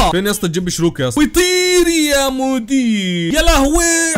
فين يا اسطى تجيب شروك يا اسطى ويطير يا مدير يا لهوي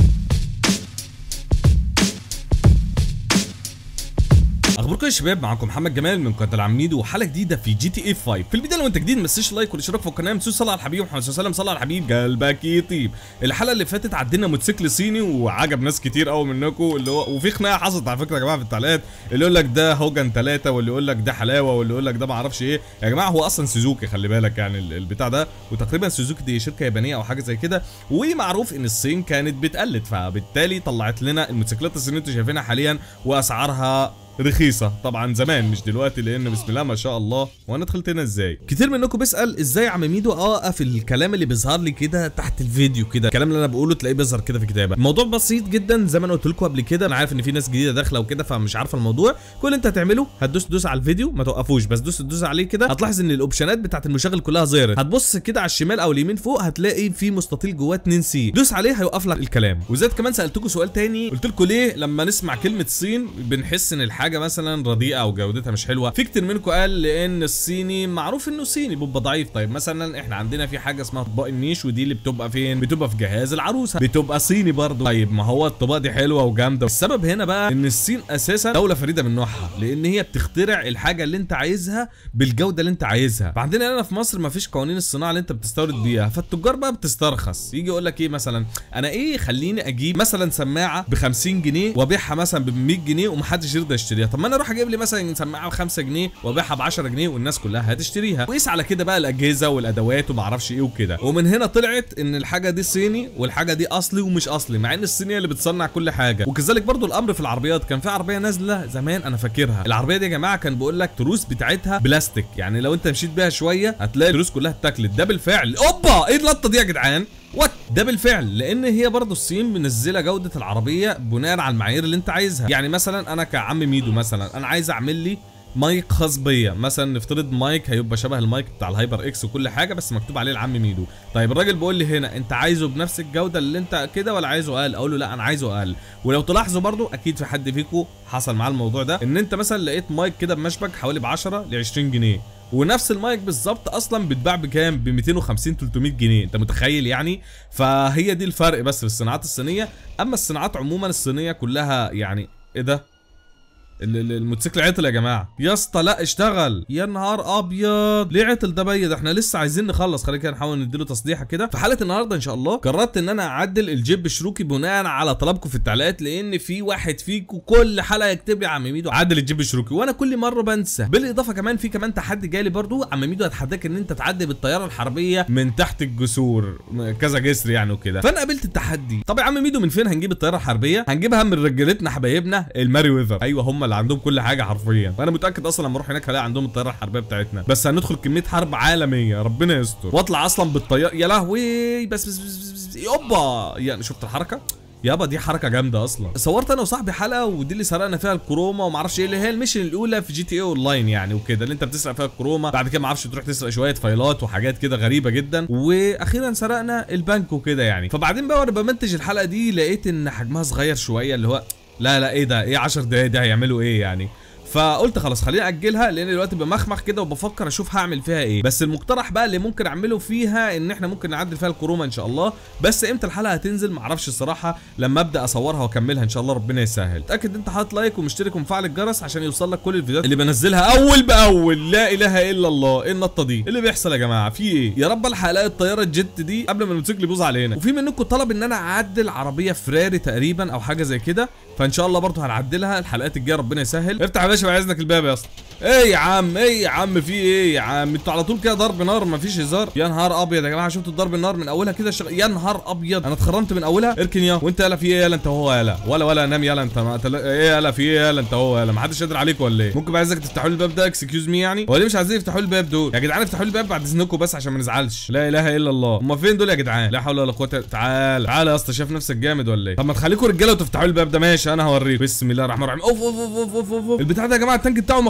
اخباركم يا شباب معاكم محمد جمال من قناه العميد وحلقه جديده في جي تي اي 5 في البدايه لو انت جديد ما تنساش لايك والاشتراك في القناه ما تنسوش صلاه على الحبيب محمد صلى الله عليه وسلم صلى على الحبيب قلبك يطيب الحلقه اللي فاتت عدينا موتوسيكل صيني وعجب ناس كتير قوي منكم اللي هو وفي خناقه حصلت على فكره يا جماعه في التعليقات اللي يقول لك ده هوجن ثلاثه واللي يقول لك ده حلاوه واللي يقول لك ده ما اعرفش ايه يا جماعه هو اصلا سوزوكي خلي بالك يعني ال- البتاع ده وتقريبا سوزوكي دي شركه يابانيه او حاجه زي كده ومعروف ان الصين كانت بتقلد فبالتالي طلعت لنا الموتوسيكلات الصينيه اللي انتوا شايفينها حاليا واسعارها رخيصه طبعا زمان مش دلوقتي لان بسم الله ما شاء الله وانا دخلت هنا ازاي كتير منكم بيسال ازاي يا عم ميدو اوقف الكلام اللي بيظهر لي كده تحت الفيديو كده الكلام اللي انا بقوله تلاقيه بيظهر كده في كتابه الموضوع بسيط جدا زي ما انا قلت لكم قبل كده انا عارف ان في ناس جديده داخله وكده فمش عارفه الموضوع كل اللي انت هتعمله هتدوس دوس على الفيديو ما توقفوش بس دوس دوس عليه كده هتلاحظ ان الاوبشنات بتاعت المشغل كلها ظهرت هتبص كده على الشمال او اليمين فوق هتلاقي في مستطيل جواه 2 سي دوس عليه هيوقف لك الكلام وزاد كمان سالتكم سؤال تاني قلت لكم ليه لما نسمع كلمه صين بنحس ان الحاجه مثلا رديئه او جودتها مش حلوه في كتير منكم قال لان الصيني معروف انه صيني بيبقى ضعيف طيب مثلا احنا عندنا في حاجه اسمها اطباق النيش ودي اللي بتبقى فين بتبقى في جهاز العروسه بتبقى صيني برضه طيب ما هو الطباق دي حلوه وجامده السبب هنا بقى ان الصين اساسا دوله فريده من نوعها لان هي بتخترع الحاجه اللي انت عايزها بالجوده اللي انت عايزها فعندنا هنا في مصر ما فيش قوانين الصناعه اللي انت بتستورد بيها فالتجار بقى بتسترخص يجي يقول لك ايه مثلا انا ايه خليني اجيب مثلا سماعه ب 50 جنيه وابيعها مثلا ب 100 جنيه ومحدش يرضى يشتريها طب ما انا اروح اجيب لي مثلا سماعه ب 5 جنيه وابيعها ب 10 جنيه والناس كلها هتشتريها وقيس على كده بقى الاجهزه والادوات وما اعرفش ايه وكده ومن هنا طلعت ان الحاجه دي صيني والحاجه دي اصلي ومش اصلي مع ان الصينيه اللي بتصنع كل حاجه وكذلك برضو الامر في العربيات كان في عربيه نازله زمان انا فاكرها العربيه دي يا جماعه كان بيقول لك تروس بتاعتها بلاستيك يعني لو انت مشيت بيها شويه هتلاقي التروس كلها اتاكلت ده بالفعل اوبا ايه اللقطه دي يا جدعان وات ده بالفعل لان هي برضو الصين منزله جوده العربيه بناء على المعايير اللي انت عايزها يعني مثلا انا كعم ميدو مثلا انا عايز اعمل لي مايك خاص بيا مثلا نفترض مايك هيبقى شبه المايك بتاع الهايبر اكس وكل حاجه بس مكتوب عليه العم ميدو طيب الراجل بيقول لي هنا انت عايزه بنفس الجوده اللي انت كده ولا عايزه اقل اقول له لا انا عايزه اقل ولو تلاحظوا برضو اكيد في حد فيكم حصل معاه الموضوع ده ان انت مثلا لقيت مايك كده بمشبك حوالي ب 10 ل 20 جنيه ونفس المايك بالظبط اصلا بيتباع بكام ب 250 300 جنيه انت متخيل يعني فهي دي الفرق بس في الصناعات الصينيه اما الصناعات عموما الصينيه كلها يعني ايه ده ال- ال- الموتوسيكل عطل يا جماعه يا اسطى لا اشتغل يا نهار ابيض ليه عطل ده بيض احنا لسه عايزين نخلص خلينا كده نحاول نديله تصليحه كده في حلقه النهارده ان شاء الله قررت ان انا اعدل الجيب الشروكي بناء على طلبكم في التعليقات لان في واحد فيكم كل حلقه يكتب لي يا عم ميدو عدل الجيب الشروكي وانا كل مره بنسى بالاضافه كمان في كمان تحدي جالي برضو عم ميدو هتحداك ان انت تعدي بالطياره الحربيه من تحت الجسور كذا جسر يعني وكده فانا قابلت التحدي طب يا عم ميدو من فين هنجيب الطياره الحربيه هنجيبها من رجالتنا حبايبنا الماري ويفر ايوه هم اللي عندهم كل حاجه حرفيا وانا متاكد اصلا لما اروح هناك هلاقي عندهم الطياره الحربيه بتاعتنا بس هندخل كميه حرب عالميه ربنا يستر واطلع اصلا بالطياره يا لهوي بس بس بس, بس, بس يوبا يعني شفت الحركه يابا دي حركه جامده اصلا صورت انا وصاحبي حلقه ودي اللي سرقنا فيها الكروما وما اعرفش ايه اللي هي الميشن الاولى في جي تي اي اون لاين يعني وكده اللي انت بتسرق فيها الكروما بعد كده ما اعرفش تروح تسرق شويه فايلات وحاجات كده غريبه جدا واخيرا سرقنا البنك وكده يعني فبعدين بقى وانا بمنتج الحلقه دي لقيت ان حجمها صغير شويه اللي هو لا لا ايه ده ايه 10 دقايق ده هيعملوا ايه يعني فقلت خلاص خليني اجلها لان دلوقتي بمخمخ كده وبفكر اشوف هعمل فيها ايه بس المقترح بقى اللي ممكن اعمله فيها ان احنا ممكن نعدل فيها الكروما ان شاء الله بس امتى الحلقه هتنزل معرفش الصراحه لما ابدا اصورها واكملها ان شاء الله ربنا يسهل اتاكد انت حاطط لايك ومشترك ومفعل الجرس عشان يوصل لك كل الفيديوهات اللي بنزلها اول باول لا اله الا الله ايه النطه دي إيه اللي بيحصل يا جماعه في ايه يا رب الحق الاقي الطياره الجت دي قبل ما الموتوسيكل يبوظ علينا وفي منكم طلب ان انا اعدل عربيه فراري تقريبا او حاجه زي كده فان شاء الله برضه هنعدلها الحلقات الجايه ربنا يسهل افتح يا باشا بعد اذنك الباب يا اسطى ايه يا عم ايه يا عم في ايه يا عم انتوا على طول كده ضرب نار مفيش هزار يا نهار ابيض يا جماعه شفتوا ضرب النار من اولها كده شغ... يا نهار ابيض انا اتخرمت من اولها اركن يا وانت يالا في ايه يالا انت هو يالا ولا ولا نام يالا انت ما تل... ايه يالا في ايه يالا انت هو يالا ما حدش قادر عليك ولا ايه ممكن بقى عايزك تفتحوا لي الباب ده اكسكيوز مي يعني ولا مش عايزين يفتحوا لي الباب دول يا جدعان افتحوا لي الباب بعد اذنكم بس عشان ما نزعلش لا اله الا الله هم فين دول يا جدعان لا حول ولا قوه إلا- تعال تعال يا اسطى شايف نفسك جامد ولا ايه طب ما تخليكم رجاله وتفتحوا لي الباب ده ماشي انا هوريك بسم الله الرحمن الرحيم اوف اوف اوف اوف اوف, أوف. البتاع ده يا جماعه التانك بتاعه مخروم يا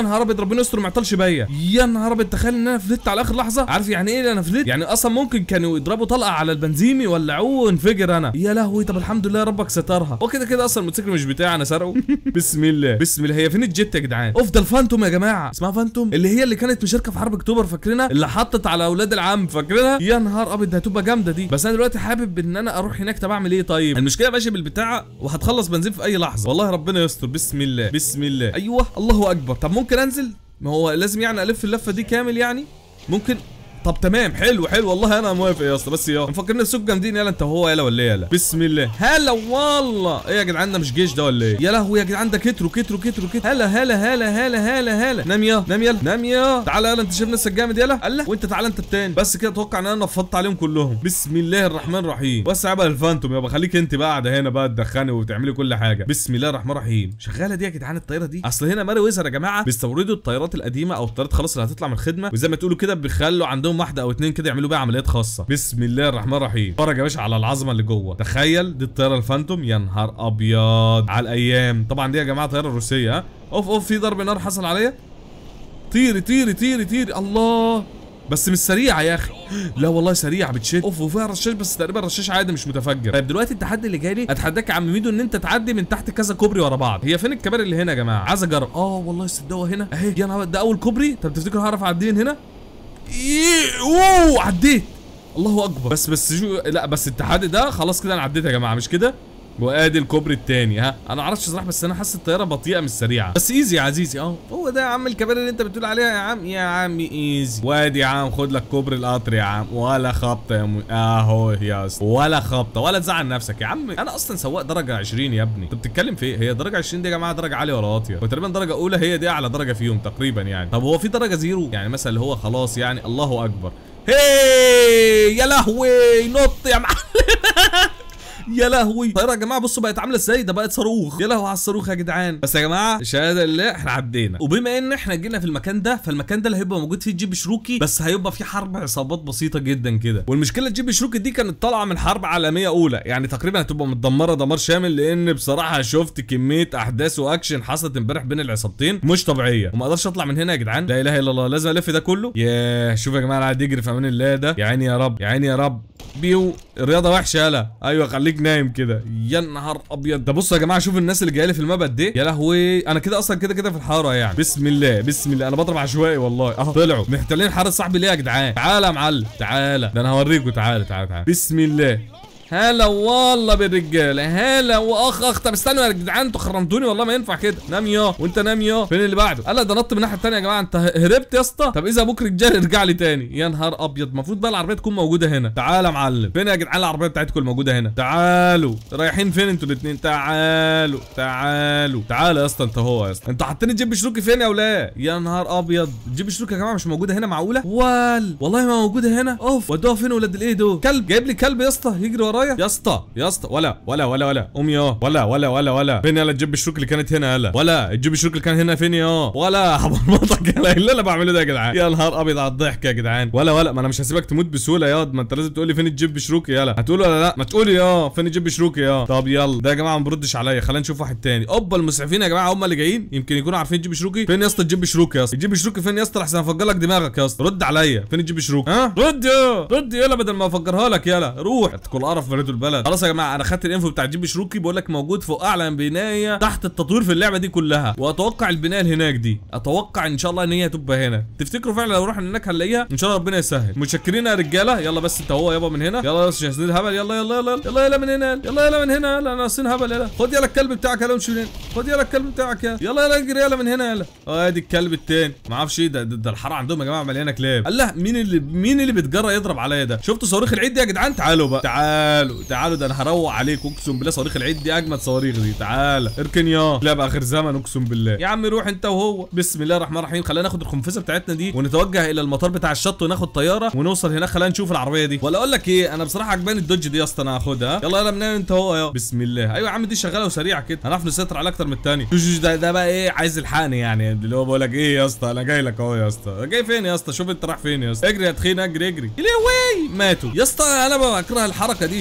نهار ابيض ربنا يستر ما يعطلش بيا يا نهار ابيض تخيل ان انا فلت على اخر لحظه عارف يعني ايه انا فلت يعني اصلا ممكن كانوا يضربوا طلقه على البنزيمي ولعوه وانفجر انا يا لهوي طب الحمد لله ربك سترها هو كده كده اصلا الموتوسيكل مش بتاعي انا سرقه بسم الله بسم الله هي فين الجيت يا جدعان اوف ده الفانتوم يا جماعه اسمها فانتوم اللي هي اللي كانت مشاركه في حرب اكتوبر فاكرينها اللي حطت على اولاد العم فاكرينها يا نهار ابيض ده هتبقى جامده دي بس انا دلوقتي حابب ان انا اروح هناك طب اعمل ايه طيب المشكله ماشي بالبتاع وهتخلص بنزين في اي لحظه والله ربنا يستر بسم الله بسم الله ايوه الله اكبر طب ممكن انزل ما هو لازم يعني الف اللفه دي كامل يعني ممكن طب تمام حلو حلو والله انا موافق يا اسطى بس يا مفكرين السوق جامدين يلا انت وهو يلا ولا إيه يلا بسم الله هلا والله ايه يا جدعان ده مش جيش ده ولا ايه يا لهوي يا جدعان ده كتروا كتروا كتروا كتروا هلا هلا هلا هلا هلا هلا نام يا نام يلا نام يا تعالى يلا انت شايف نفسك جامد يلا الله وانت تعالى انت التاني بس كده اتوقع ان انا نفضت عليهم كلهم بسم الله الرحمن الرحيم بس عيب الفانتوم يابا خليك انت بقى قاعده هنا بقى تدخني وتعملي كل حاجه بسم الله الرحمن الرحيم شغاله دي يا جدعان الطياره دي اصل هنا ماري ويزر يا جماعه بيستوردوا الطيارات القديمه او الطيارات خلاص اللي هتطلع من الخدمه وزي ما تقولوا كده بيخلوا عندهم واحده او اتنين كده يعملوا بيها عمليات خاصه بسم الله الرحمن الرحيم اتفرج يا باشا على العظمه اللي جوه تخيل دي الطياره الفانتوم يا نهار ابيض على الايام طبعا دي يا جماعه طياره روسيه ها اوف اوف في ضرب نار حصل عليا طيري طيري طيري طيري الله بس مش سريعه يا اخي لا والله سريعه بتشد اوف وفيها رشاش بس تقريبا رشاش عادي مش متفجر طيب دلوقتي التحدي اللي جاي لي اتحداك يا عم ميدو ان انت تعدي من تحت كذا كوبري ورا بعض هي فين الكباري اللي هنا يا جماعه عايز اجرب اه والله السدوه هنا اهي يا نهار ده اول كوبري طب تفتكر هعرف اعدي من هنا إيه، اوه عديت الله اكبر بس بس شو لا بس التحدي ده خلاص كده انا عديت يا جماعه مش كده وادي الكوبري التاني ها انا ما اعرفش صراحه بس انا حاسس الطياره بطيئه مش سريعه بس ايزي يا عزيزي اه هو ده يا عم الكباري اللي انت بتقول عليها يا عم يا عم ايزي وادي يا عم خد لك كوبري القطر يا عم ولا خبطه يا م... اهو يا اسطى ولا خبطه ولا تزعل نفسك يا عم انا اصلا سواق درجه 20 يا ابني انت بتتكلم في ايه هي درجه 20 دي يا جماعه درجه عاليه ولا واطيه وتقريبا درجه اولى هي دي اعلى درجه فيهم تقريبا يعني طب هو في درجه زيرو يعني مثلا اللي هو خلاص يعني الله اكبر هي يا لهوي نط يا معلم يا لهوي الطياره يا جماعه بصوا بقت عامله ازاي ده بقت صاروخ يا لهوي على الصاروخ يا جدعان بس يا جماعه شهاده لله احنا عدينا وبما ان احنا جينا في المكان ده فالمكان ده اللي هيبقى موجود فيه جيب شروكي بس هيبقى فيه حرب عصابات بسيطه جدا كده والمشكله جيب شروكي دي كانت طالعه من حرب عالميه اولى يعني تقريبا هتبقى متدمره دمار شامل لان بصراحه شفت كميه احداث واكشن حصلت امبارح بين العصابتين مش طبيعيه وما اقدرش اطلع من هنا يا جدعان لا اله الا الله لازم الف ده كله ياه شوف يا جماعه انا قاعد يجري في امان الله ده يا عيني يا رب يا عيني يا رب بيو الرياضه وحشه يالا ايوه خليك نايم كده يا نهار ابيض ده بصوا يا جماعه شوف الناس اللي جايه لي في الماب قد ايه يا لهوي انا كده اصلا كده كده في الحاره يعني بسم الله بسم الله انا بضرب عشوائي والله اهو طلعوا محتلين حاره صاحبي ليه يا جدعان تعالى يا معلم تعالى ده انا هوريكم تعالى تعالى تعالى بسم الله هلا والله بالرجاله هلا واخ اخ طب استنوا يا جدعان انتوا خرمتوني والله ما ينفع كده نام يا وانت نام يا فين اللي بعده قال ده نط من الناحيه الثانيه يا جماعه انت هربت يا اسطى طب اذا ابوك رجال ارجع لي تاني يا نهار ابيض المفروض بقى العربيه تكون موجوده هنا تعالى يا معلم فين يا جدعان العربيه بتاعتكم الموجوده هنا تعالوا رايحين فين انتوا الاثنين تعالوا تعالوا تعالى يا اسطى انت هو يا اسطى انتوا حاطين جيب شروكي فين يا ولا يا نهار ابيض جيب شروكي يا جماعه مش موجوده هنا معقوله وال والله ما موجوده هنا اوف ودوها فين ولاد الايه دول كلب جايب لي كلب يا اسطى يجري ورايا يا اسطى يا اسطى ولا ولا ولا ولا قوم يا ولا ولا ولا ولا فين يلا الجيب الشروك اللي كانت هنا يلا ولا الجيب الشروك اللي كان هنا فين يا ولا هبرمطك يلا اللي انا بعمله ده يا جدعان يا نهار ابيض على الضحك يا جدعان ولا ولا ما انا مش هسيبك تموت بسهوله يا ما انت لازم تقول لي فين الجيب شروك يلا هتقول ولا لا ما تقولي يا فين الجيب شروك يا طب يلا ده يا جماعه ما بردش عليا خلينا نشوف واحد تاني اوبا المسعفين يا جماعه هم اللي جايين يمكن يكونوا عارفين الجيب شروكي فين يا اسطى الجيب شروك يا اسطى الجيب شروكي فين يا اسطى احسن افجر لك دماغك يا اسطى رد عليا فين الجيب شروك ها رد يا رد يلا بدل ما افجرها لك يلا روح تكون قرف في البلد خلاص يا جماعه انا خدت الانفو بتاع جيب شروكي بقول لك موجود فوق اعلى بنايه تحت التطوير في اللعبه دي كلها واتوقع البنايه اللي هناك دي اتوقع ان شاء الله ان هي هتبقى هنا تفتكروا فعلا لو رحنا هناك هنلاقيها ان شاء الله ربنا يسهل متشكرين يا رجاله يلا بس انت هو يابا من هنا يلا بس جاهزين الهبل يلا يلا يلا يلا يلا من هنا يلا يلا من هنا يلا ناقصين هبل يلا خد يلا الكلب بتاعك يلا امشي من هنا خد يلا الكلب بتاعك يلا يلا يلا اجري يلا من هنا يلا اه ادي الكلب التاني ما اعرفش ايه ده ده, ده الحاره عندهم يا جماعه مليانه كلاب الله مين اللي مين اللي بيتجرى يضرب عليا ده شفتوا صواريخ العيد دي يا جدعان تعالوا بقى تعالوا تعالوا ده انا هروق عليكم اقسم بالله صواريخ العيد دي اجمد صواريخ دي تعالى اركن يا لا باخر زمن اقسم بالله يا عم روح انت وهو بسم الله الرحمن الرحيم خلينا ناخد القنفذه بتاعتنا دي ونتوجه الى المطار بتاع الشط وناخد طياره ونوصل هناك خلينا نشوف العربيه دي ولا اقول لك ايه انا بصراحه عجباني الدوج دي يا اسطى انا هاخدها يلا يلا من انت هو يا بسم الله ايوه يا عم دي شغاله وسريعه كده هنعرف نسيطر على اكتر من الثاني ده ده بقى ايه عايز الحقني يعني اللي هو بقول لك ايه يا اسطى انا جاي لك اهو يا اسطى جاي فين يا اسطى شوف انت رايح فين يا اسطى اجري يا تخين اجري اجري ليه وي ماتوا يا اسطى انا بكره الحركه دي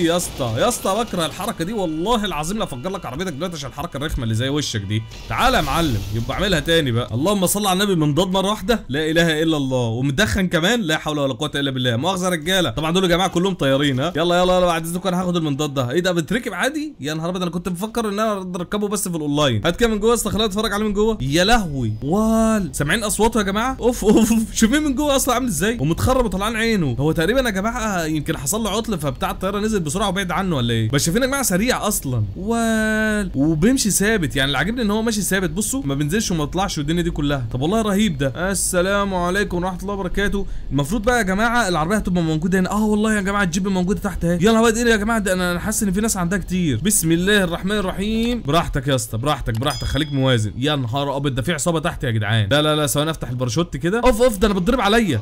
دي يا اسطى يا اسطى بكره الحركه دي والله العظيم لا افجر لك عربيتك دلوقتي عشان الحركه الرخمه اللي زي وشك دي تعالى يا معلم يبقى اعملها تاني بقى اللهم صل على النبي من ضد مره واحده لا اله الا الله ومدخن كمان لا حول ولا قوه الا بالله مؤاخذه يا رجاله طبعا دول يا جماعه كلهم طيارين ها يلا يلا يلا بعد اذنكم انا هاخد المنضد ده ايه ده بتركب عادي يا نهار ابيض انا كنت مفكر ان انا أقدر اركبه بس في الاونلاين هات كده من جوه اصلا خلينا نتفرج عليه من جوه يا لهوي وال سامعين اصواته يا جماعه اوف اوف شوفين من جوه اصلا عامل ازاي ومتخرب وطلعان عينه هو تقريبا يا جماعه يمكن حصل له عطل فبتاع الطياره نزل بسرعه وبعد عنه ولا ايه بس شايفين يا جماعه سريع اصلا وال وبيمشي ثابت يعني اللي عاجبني ان هو ماشي ثابت بصوا ما بينزلش وما يطلعش والدنيا دي كلها طب والله رهيب ده السلام عليكم ورحمه الله وبركاته المفروض بقى يا جماعه العربيه هتبقى موجوده هنا اه والله يا جماعه الجيب موجوده تحت اهي يلا بقى ايه يا جماعه ده انا حاسس ان في ناس عندها كتير بسم الله الرحمن الرحيم براحتك يا اسطى براحتك براحتك خليك موازن يا نهار ابيض ده في عصابه تحت يا جدعان لا لا لا ثواني افتح الباراشوت كده اوف اوف ده انا بتضرب عليا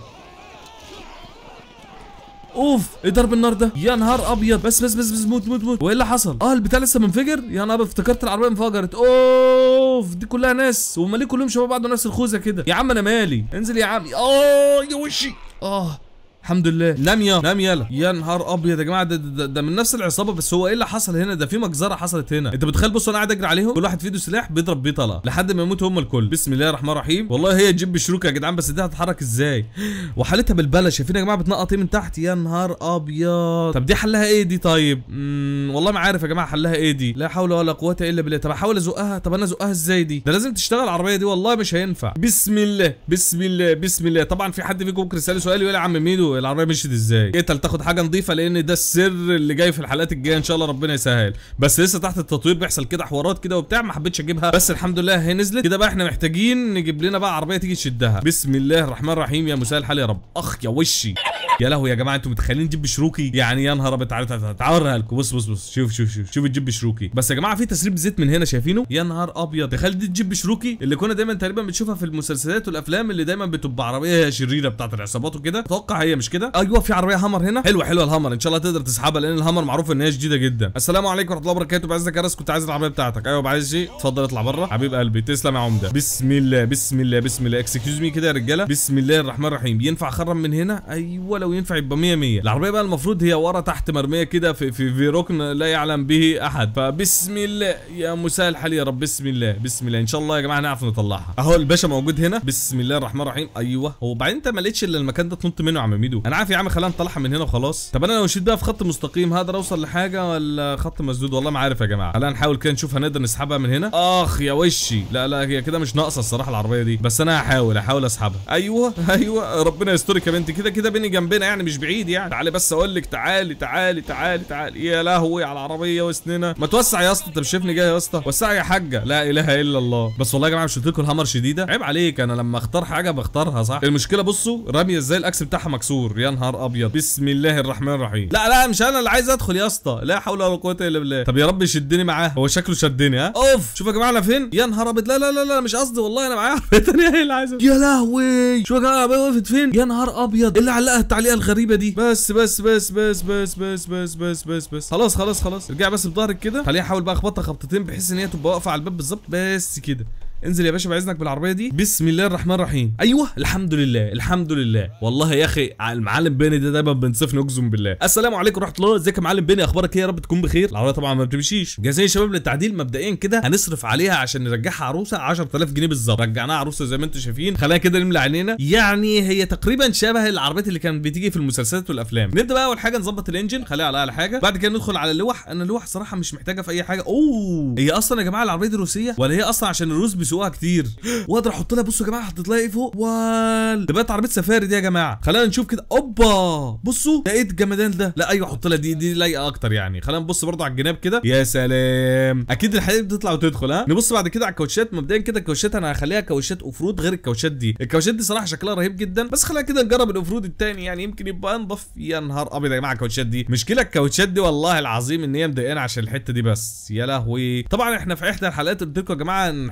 اوف ايه ضرب النار ده يا نهار ابيض بس بس بس بس موت موت موت وايه اللي حصل اه البتاع لسه منفجر يا نهار أبيض، افتكرت العربيه انفجرت اوف دي كلها ناس وهم ليه كلهم شباب بعض نفس الخوذه كده يا عم انا مالي انزل يا عم اه يا وشي اه الحمد لله نام يا نام يلا يا نهار ابيض يا جماعه ده, ده, ده من نفس العصابه بس هو ايه اللي حصل هنا ده في مجزره حصلت هنا انت متخيل بص انا قاعد اجري عليهم كل واحد في ايده سلاح بيضرب بيه طلقه لحد ما يموتوا هم الكل بسم الله الرحمن الرحيم والله هي تجيب بشروكه يا جدعان بس دي هتتحرك ازاي وحالتها بالبلا شايفين يا جماعه بتنقط ايه من تحت يا نهار ابيض طب دي حلها ايه دي طيب مم والله ما عارف يا جماعه حلها ايه دي لا حول ولا قوه الا بالله طب احاول ازقها طب انا ازقها ازاي دي ده لازم تشتغل العربيه دي والله مش هينفع بسم الله بسم الله بسم الله طبعا في حد فيكم ممكن يسالي سؤال يقول يا عم ميدو العربيه مشيت ازاي اتل تاخد حاجه نظيفه لان ده السر اللي جاي في الحلقات الجايه ان شاء الله ربنا يسهل بس لسه تحت التطوير بيحصل كده حوارات كده وبتاع ما حبيتش اجيبها بس الحمد لله هي نزلت كده بقى احنا محتاجين نجيب لنا بقى عربيه تيجي تشدها بسم الله الرحمن الرحيم يا مساء الحال يا رب اخ يا وشي يا لهوي يا جماعه انتوا متخيلين جيب بشروكي يعني يا نهار ابيض تعالى تعالى تعالى اوريها لكم بص بص بص شوف شوف شوف شوف الجيب بشروكي بس يا جماعه في تسريب زيت من هنا شايفينه يا نهار ابيض تخيل دي تجيب بشروكي اللي كنا دايما تقريبا بنشوفها في المسلسلات والافلام اللي دايما بتبقى عربيه شريره بتاعت العصابات وكده اتوقع هي مش كده ايوه في عربيه همر هنا حلوه حلوه الهمر ان شاء الله تقدر تسحبها لان الهمر معروف ان هي شديده جدا السلام عليكم ورحمه الله وبركاته بعزك يا ريس كنت عايز العربيه بتاعتك ايوه بعايز شيء اتفضل اطلع بره حبيب قلبي تسلم يا عمده بسم الله بسم الله بسم الله اكسكيوز مي كده يا رجاله بسم الله الرحمن الرحيم ينفع اخرم من هنا ايوه لو ينفع يبقى 100 100 العربيه بقى المفروض هي ورا تحت مرميه كده في في, في ركن لا يعلم به احد فبسم الله يا مساء الحال يا رب بسم الله بسم الله ان شاء الله يا جماعه نعرف نطلعها اهو الباشا موجود هنا بسم الله الرحمن الرحيم ايوه هو بعدين انت ما لقيتش الا المكان ده تنط منه يا عم ميدو انا عارف يا عم خلينا نطلعها من هنا وخلاص طب انا لو مشيت بقى في خط مستقيم هقدر اوصل لحاجه ولا خط مسدود والله ما عارف يا جماعه خلينا نحاول كده نشوف هنقدر نسحبها من هنا اخ يا وشي لا لا هي كده مش ناقصه الصراحه العربيه دي بس انا هحاول هحاول اسحبها ايوه ايوه ربنا يسترك يا بنتي كده كده بيني جنبنا يعني مش بعيد يعني تعالي بس اقول لك تعالي تعالي تعالي تعالي يا لهوي على العربيه وسننا ما توسع يا اسطى انت مش شايفني جاي يا اسطى وسع يا حاجه لا اله الا الله بس والله يا جماعه مش قلت لكم الهمر شديده عيب عليك انا لما اختار حاجه بختارها صح المشكله بصوا راميه ازاي الاكس بتاعها مكسور يا نهار ابيض بسم الله الرحمن الرحيم لا لا مش انا اللي عايز ادخل يا اسطى لا حول ولا قوه الا بالله طب يا رب يشدني معاه هو شكله شدني ها اوف شوف يا جماعه انا فين يا نهار ابيض لا لا لا لا مش قصدي والله انا معايا عربيه ثانيه هي اللي عايزه يا لهوي شوف يا جماعه العربيه وقفت فين يا نهار ابيض إيه اللي علقها التعليقه الغريبه دي بس بس بس بس بس بس بس بس بس بس خلاص خلاص خلاص ارجع بس بظهرك كده خليني احاول بقى اخبطها خبطتين بحيث ان هي تبقى واقفه على الباب بالظبط بس كده انزل يا باشا باذنك بالعربيه دي بسم الله الرحمن الرحيم ايوه الحمد لله الحمد لله والله يا اخي المعلم بيني ده دايما بينصفني اقسم بالله السلام عليكم ورحمه الله ازيك يا معلم بيني اخبارك ايه يا رب تكون بخير العربيه طبعا ما بتمشيش جاهزين يا شباب للتعديل مبدئيا كده هنصرف عليها عشان نرجعها عروسه 10000 جنيه بالظبط رجعناها عروسه زي ما انتم شايفين خلينا كده نملى عينينا يعني هي تقريبا شبه العربيات اللي كانت بتيجي في المسلسلات والافلام نبدا بقى اول حاجه نظبط الانجن خليها على اعلى حاجه بعد كده ندخل على اللوح انا اللوح صراحه مش محتاجه في اي حاجه اوه هي اصلا يا جماعه العربيه دي روسيه ولا هي اصلا عشان الروس بيسوقوها كتير واقدر احط لها بصوا يا جماعه حطيت لها ايه فوق وال ده بقت عربيه سفاري دي يا جماعه خلينا نشوف كده اوبا بصوا ده ايه الجمدان ده لا ايوه احط لها دي دي لايقه اكتر يعني خلينا نبص برضه على الجناب كده يا سلام اكيد الحديد بتطلع وتدخل ها نبص بعد كده على الكاوتشات مبدئيا كده الكاوتشات انا هخليها كاوتشات اوفرود غير الكاوتشات دي الكاوتشات دي صراحه شكلها رهيب جدا بس خلينا كده نجرب الاوفرود التاني يعني يمكن يبقى انضف يا نهار ابيض يا جماعه الكاوتشات دي مشكله الكاوتشات دي والله العظيم ان هي مضايقانا عشان الحته دي بس يا لهوي طبعا احنا في احدى الحلقات قلت لكم يا جماعه نحط الكاوتشات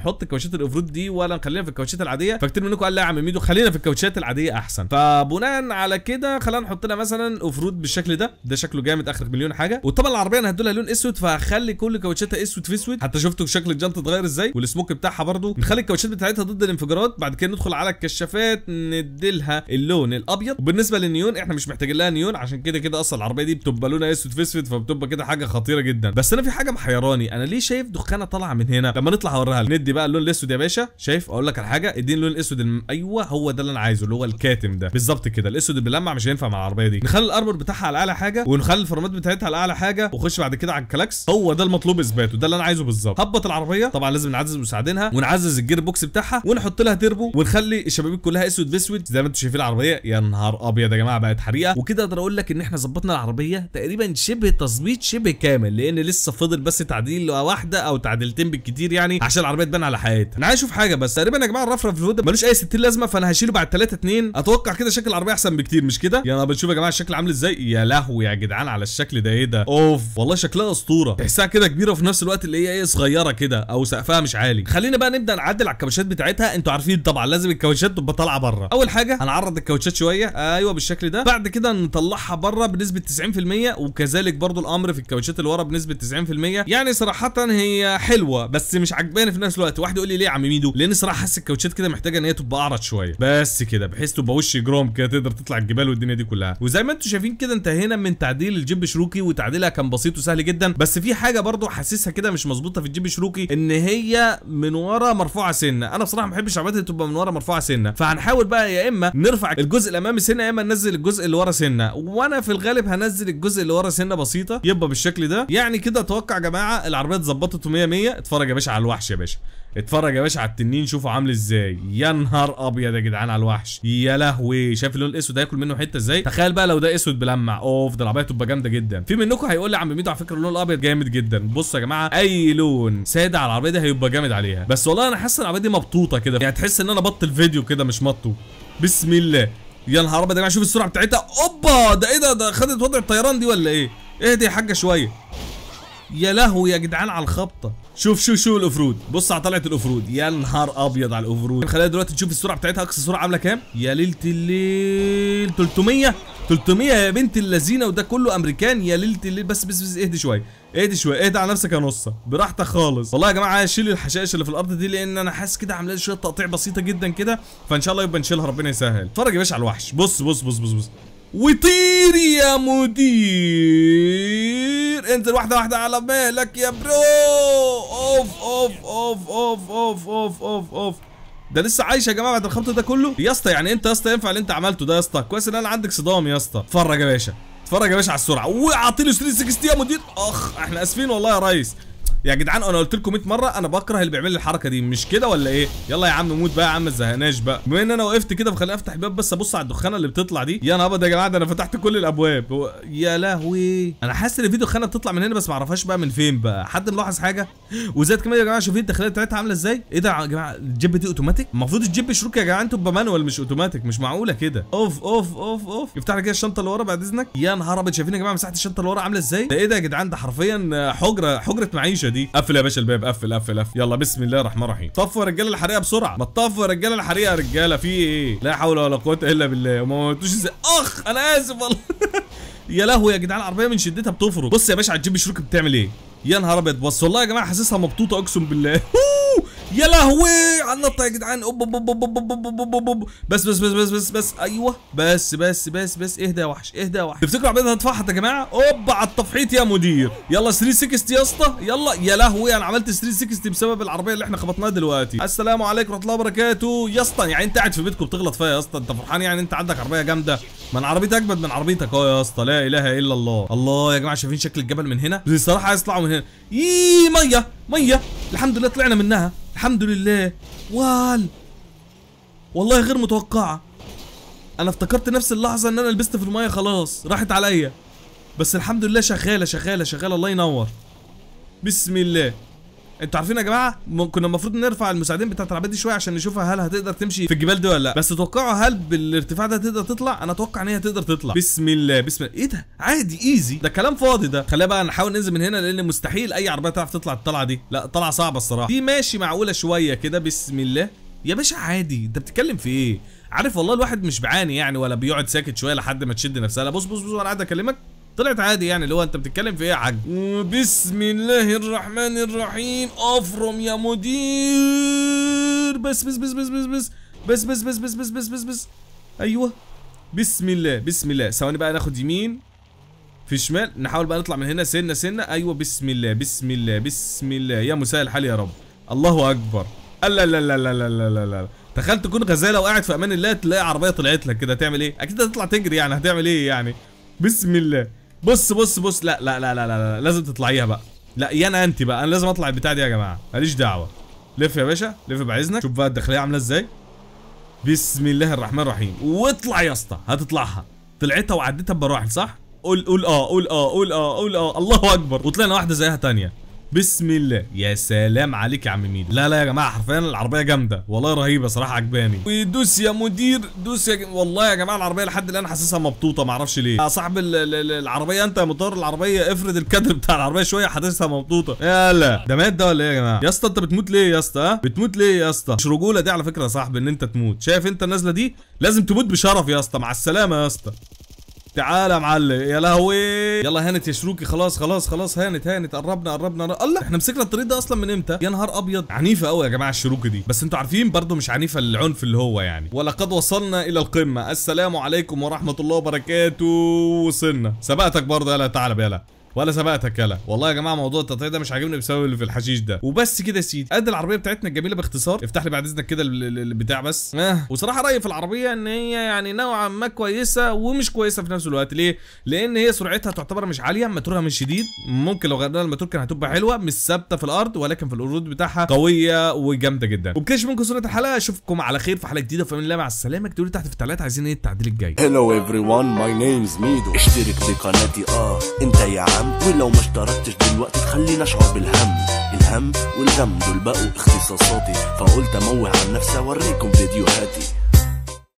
كاوتشات الاوفرود دي ولا نخلينا في الكاوتشات العاديه فكتير منكم قال لا يا عم ميدو خلينا في الكاوتشات العاديه احسن فبناء على كده خلينا نحط لها مثلا اوفرود بالشكل ده ده شكله جامد اخر مليون حاجه وطبعا العربيه انا هدولها لون اسود فهخلي كل كاوتشاتها اسود في اسود حتى شفتوا شكل الجنط اتغير ازاي والسموك بتاعها برضو نخلي الكاوتشات بتاعتها ضد الانفجارات بعد كده ندخل على الكشافات نديلها اللون الابيض وبالنسبه للنيون احنا مش محتاجين لها نيون عشان كده كده اصلا العربيه دي بتبقى لونها اسود في اسود فبتبقى كده حاجه خطيره جدا بس انا في حاجه محيراني انا ليه شايف دخانه طالعه من هنا لما نطلع هوريها لك. ندي بقى اللون الاسود يا باشا شايف اقول لك على حاجه اديني اللون الاسود الم... ايوه هو ده اللي انا عايزه اللي هو الكاتم ده بالظبط كده الاسود اللي بيلمع مش هينفع مع العربيه دي نخلي الارمور بتاعها على اعلى حاجه ونخلي الفرامات بتاعتها على اعلى حاجه وخش بعد كده على الكلاكس هو ده المطلوب اثباته ده اللي انا عايزه بالظبط هبط العربيه طبعا لازم نعزز مساعدينها ونعزز الجير بوكس بتاعها ونحط لها تربو ونخلي الشبابيك كلها اسود في اسود زي ما انتم شايفين العربيه يا نهار ابيض يا جماعه بقت حريقه وكده اقدر اقول لك ان احنا ظبطنا العربيه تقريبا شبه تظبيط شبه كامل لان لسه فاضل بس تعديل واحده او تعديلتين بالكتير يعني عشان العربيه تبان على حقيقتها انا عايز اشوف حاجه بس تقريبا يا جماعه الرفرف في الهدى ملوش اي 60 لازمه فانا هشيله بعد 3 2 اتوقع كده شكل العربيه احسن بكتير مش كده يا انا بنشوف يا جماعه الشكل عامل ازاي يا لهوي يا جدعان على الشكل ده ايه ده اوف والله شكلها اسطوره تحسها كده كبيره وفي نفس الوقت اللي هي ايه صغيره كده او سقفها مش عالي خلينا بقى نبدا نعدل على الكاوتشات بتاعتها انتوا عارفين طبعا لازم الكاوتشات تبقى طالعه بره اول حاجه هنعرض الكاوتشات شويه ايوه بالشكل ده بعد كده نطلعها بره بنسبه 90% وكذلك برضو الامر في الكاوتشات اللي ورا بنسبه 90% يعني صراحه هي حلوه بس مش عجباني في نفس الوقت واحد يقول لي ليه يا عم ميدو لان صراحه حاسس الكاوتشات كده محتاجه ان هي تبقى اعرض شويه بس كده بحيث تبقى وش جروم كده تقدر تطلع الجبال والدنيا دي كلها وزي ما انتم شايفين كده انتهينا من تعديل الجيب شروكي وتعديلها كان بسيط وسهل جدا بس في حاجه برضو حاسسها كده مش مظبوطه في الجيب شروكي ان هي من ورا مرفوعه سنه انا بصراحه ما بحبش العربيات اللي تبقى من ورا مرفوعه سنه فهنحاول بقى يا اما نرفع الجزء الامامي سنه يا اما ننزل الجزء اللي ورا سنه وانا في الغالب هنزل الجزء اللي ورا سنه بسيطه يبقى بالشكل ده يعني كده اتوقع يا جماعه العربيه اتظبطت 100 100 اتفرج يا باشا على الوحش يا باشا اتفرج يا باشا على التنين شوفوا عامل ازاي يا نهار ابيض يا جدعان على الوحش يا لهوي شايف اللون الاسود هياكل منه حته ازاي تخيل بقى لو ده اسود بلمع اوف ده العربيه تبقى جامده جدا في منكم هيقول لي يا عم ميدو على فكره اللون الابيض جامد جدا بصوا يا جماعه اي لون ساده على العربيه دي هيبقى جامد عليها بس والله انا حاسس ان العربيه دي مبطوطه كده يعني تحس ان انا بطل فيديو كده مش مطو بسم الله يا نهار ابيض يا جماعه شوف السرعه بتاعتها اوبا ده ايه ده ده خدت وضع الطيران دي ولا ايه اهدي يا حاجه شويه يا لهوي يا جدعان على الخبطه شوف شوف شوف الاوفرود بص على طلعه الاوفرود يا نهار ابيض على الاوفرود خلينا دلوقتي نشوف السرعه بتاعتها اقصى سرعه عامله كام يا ليله الليل 300 300 يا بنت اللذينه وده كله امريكان يا ليله الليل بس بس بس اهدي شويه اهدي شويه اهدي على نفسك يا نصه براحتك خالص والله يا جماعه عايز اشيل الحشائش اللي في الارض دي لان انا حاسس كده عامله لي شويه تقطيع بسيطه جدا كده فان شاء الله يبقى نشيلها ربنا يسهل اتفرج يا باشا على الوحش بص بص بص بص بص وطير يا مدير انزل واحده واحده على مالك يا برو اوف اوف اوف اوف اوف اوف اوف اوف ده لسه عايش يا جماعه بعد الخبط ده كله يا اسطى يعني انت يا اسطى ينفع اللي انت عملته ده يا اسطى كويس ان انا عندك صدام يا اسطى اتفرج يا باشا اتفرج يا باشا على السرعه واعطيني 360 يا مدير اخ احنا اسفين والله يا ريس يا جدعان انا قلت لكم 100 مره انا بكره اللي بيعمل لي الحركه دي مش كده ولا ايه يلا يا عم موت بقى يا عم ما تزهقناش بقى بما ان انا وقفت كده فخليني افتح الباب بس ابص على الدخانه اللي بتطلع دي يا نهار يا جماعه ده انا فتحت كل الابواب هو- يا لهوي انا حاسس ان في دخانه بتطلع من هنا بس ما اعرفهاش بقى من فين بقى حد ملاحظ حاجه وزاد كمان يا جماعه شوفين الداخليه بتاعتها عامله ازاي ايه ده يا جماعه الجيب دي اوتوماتيك المفروض الجيب شروك يا جدعان تبقى مانوال مش اوتوماتيك مش معقوله كده اوف اوف اوف اوف افتح لي كده الشنطه اللي ورا بعد اذنك يا نهار ابيض شايفين يا جماعه مساحه الشنطه اللي ورا عامله ازاي ده ايه ده يا جدعان ده حرفيا حجره حجره معيشه دي قفل يا باشا الباب قفل قفل قفل يلا بسم الله الرحمن الرحيم طفوا يا رجاله الحريقه بسرعه ما تطفوا يا رجاله الحريقه يا رجاله في ايه لا حول ولا قوه الا بالله وما موتوش ازاي اخ انا اسف والله يا لهوي يا جدعان العربيه من شدتها بتفرط بص يا باشا على الجيب شروك بتعمل ايه يا نهار ابيض بص والله يا جماعه حاسسها مبطوطه اقسم بالله أوه! يا لهوي على النطه يا جدعان أوب أوب أوب أوب أوب أوب أوب أوب أوب. بس بس بس بس بس بس ايوه بس بس بس بس اهدى يا وحش اهدى يا وحش تفتكروا العربيه دي هتفحط يا جماعه اوب على التفحيط يا مدير يلا 360 يا اسطى يلا يا لهوي انا عملت 360 بسبب العربيه اللي احنا خبطناها دلوقتي السلام عليكم ورحمه الله وبركاته يا اسطى يعني انت قاعد في بيتكم بتغلط فيا يا اسطى انت فرحان يعني انت عندك عربيه جامده ما انا عربيتي اجمد من عربيتك اهو يا اسطى لا اله الا الله الله يا جماعه شايفين شكل الجبل من هنا بصراحه عايز اطلعوا من هنا يي ميه ميه الحمد لله طلعنا منها الحمد لله وال والله غير متوقعه انا افتكرت نفس اللحظه ان انا لبست في الميه خلاص راحت عليا بس الحمد لله شغاله شغاله شغاله الله ينور بسم الله انتوا عارفين يا جماعه م- كنا المفروض نرفع المساعدين بتاعت العربيه دي شويه عشان نشوفها هل هتقدر تمشي في الجبال دي ولا لا بس توقعوا هل بالارتفاع ده تقدر تطلع انا اتوقع ان هي تقدر تطلع بسم الله بسم الله ايه ده عادي ايزي ده كلام فاضي ده خلينا بقى نحاول ننزل من هنا لان مستحيل اي عربيه تعرف تطلع الطلعه دي لا طلعه صعبه الصراحه دي ماشي معقوله شويه كده بسم الله يا باشا عادي انت بتتكلم في ايه عارف والله الواحد مش بعاني يعني ولا بيقعد ساكت شويه لحد ما تشد نفسها لا بص بص بص انا قاعد اكلمك طلعت عادي يعني اللي هو انت بتتكلم في ايه يا حاج بسم الله الرحمن الرحيم افرم يا مدير بس بس بس بس بس بس بس بس بس بس بس بس بس ايوه بسم الله بسم الله ثواني بقى ناخد يمين في شمال نحاول بقى نطلع من هنا سنه سنه ايوه بسم الله بسم الله بسم الله يا مساء الحال يا رب الله اكبر لا لا لا لا لا لا لا لا تخيل تكون غزاله وقاعد في امان الله تلاقي عربيه طلعت لك كده هتعمل ايه اكيد هتطلع تجري يعني هتعمل ايه يعني بسم الله بص بص بص لا لا لا لا لا, لا. لازم تطلعيها بقى لا يا انا انت بقى انا لازم اطلع البتاع دي يا جماعه ماليش دعوه لف يا باشا لف بعزنك شوف بقى الداخليه عامله ازاي بسم الله الرحمن الرحيم واطلع يا اسطى هتطلعها طلعتها وعديتها بمراحل صح قول قول اه قول اه قول اه قول اه الله اكبر وطلعنا واحده زيها تانية بسم الله يا سلام عليك يا عم ميدو لا لا يا جماعه حرفيا العربيه جامده والله رهيبه صراحه عجباني ودوس يا مدير دوس يا ج... والله يا جماعه العربيه لحد الان حاسسها مبطوطه معرفش ليه يا صاحب ال- ال- ال- العربيه انت يا مطار العربيه افرد الكادر بتاع العربيه شويه حاسسها مبطوطه يلا ده مات ده ولا ايه يا جماعه يا اسطى انت بتموت ليه يا اسطى ها؟ بتموت ليه يا اسطى مش رجوله دي على فكره يا صاحبي ان انت تموت شايف انت النازله دي لازم تموت بشرف يا اسطى مع السلامه يا اسطى تعالى يا معلم يا لهوي يلا هانت يا شروكي خلاص خلاص خلاص هانت هانت قربنا قربنا الله احنا مسكنا الطريق ده اصلا من امتى يا نهار ابيض عنيفه قوي يا جماعه الشروكي دي بس انتوا عارفين برضو مش عنيفه العنف اللي هو يعني ولقد وصلنا الى القمه السلام عليكم ورحمه الله وبركاته وصلنا سبقتك برضه يلا تعالى يلا ولا سبقتك يلا والله يا جماعه موضوع التقطيع ده مش عاجبني بسبب اللي في الحشيش ده وبس كده يا سيدي قد العربيه بتاعتنا الجميله باختصار افتح لي بعد اذنك كده ال- ال- البتاع بس آه. وصراحه رايي في العربيه ان هي يعني نوعا ما كويسه ومش كويسه في نفس الوقت ليه لان هي سرعتها تعتبر مش عاليه موتورها مش شديد ممكن لو غيرنا الموتور كان هتبقى حلوه مش ثابته في الارض ولكن في الورود بتاعها قويه وجامده جدا وبكده منكم صوره الحلقه اشوفكم على خير في حلقه جديده في امان الله مع السلامه اكتبوا لي تحت في التعليقات عايزين ايه التعديل الجاي Hello everyone my name's ميدو اشترك بقناتي اه انت يا عم ولو ما اشتركتش دلوقتي تخليني اشعر بالهم الهم والغم دول بقوا اختصاصاتي فقلت اموه عن نفسي اوريكم فيديوهاتي